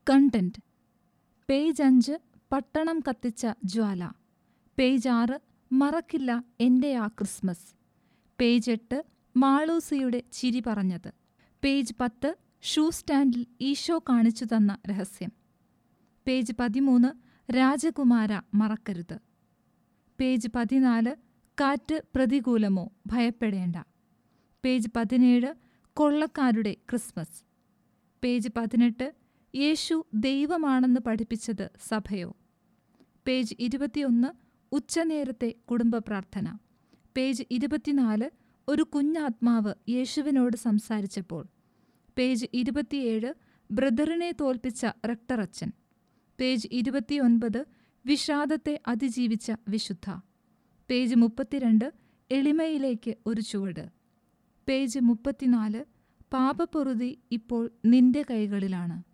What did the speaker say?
content page അഞ്ച് പട്ടണം കത്തിച്ച ജ്വാല പേജ് ആറ് മറക്കില്ല എൻ്റെ ആ ക്രിസ്മസ് പേജ് എട്ട് മാളൂസിയുടെ ചിരി പറഞ്ഞത് പേജ് പത്ത് ഷൂ സ്റ്റാൻഡിൽ ഈശോ കാണിച്ചു തന്ന രഹസ്യം പേജ് പതിമൂന്ന് രാജകുമാര മറക്കരുത് പേജ് പതിനാല് കാറ്റ് പ്രതികൂലമോ ഭയപ്പെടേണ്ട പേജ് പതിനേഴ് കൊള്ളക്കാരുടെ ക്രിസ്മസ് പേജ് പതിനെട്ട് യേശു ദൈവമാണെന്ന് പഠിപ്പിച്ചത് സഭയോ പേജ് ഇരുപത്തിയൊന്ന് ഉച്ചനേരത്തെ കുടുംബ പ്രാർത്ഥന പേജ് ഇരുപത്തിനാല് ഒരു കുഞ്ഞാത്മാവ് യേശുവിനോട് സംസാരിച്ചപ്പോൾ പേജ് ഇരുപത്തിയേഴ് ബ്രദറിനെ തോൽപ്പിച്ച റക്ടറച്ചൻ പേജ് ഇരുപത്തിയൊൻപത് വിഷാദത്തെ അതിജീവിച്ച വിശുദ്ധ പേജ് മുപ്പത്തിരണ്ട് എളിമയിലേക്ക് ഒരു ചുവട് പേജ് മുപ്പത്തിനാല് പാപപ്പൊറുതി ഇപ്പോൾ നിന്റെ കൈകളിലാണ്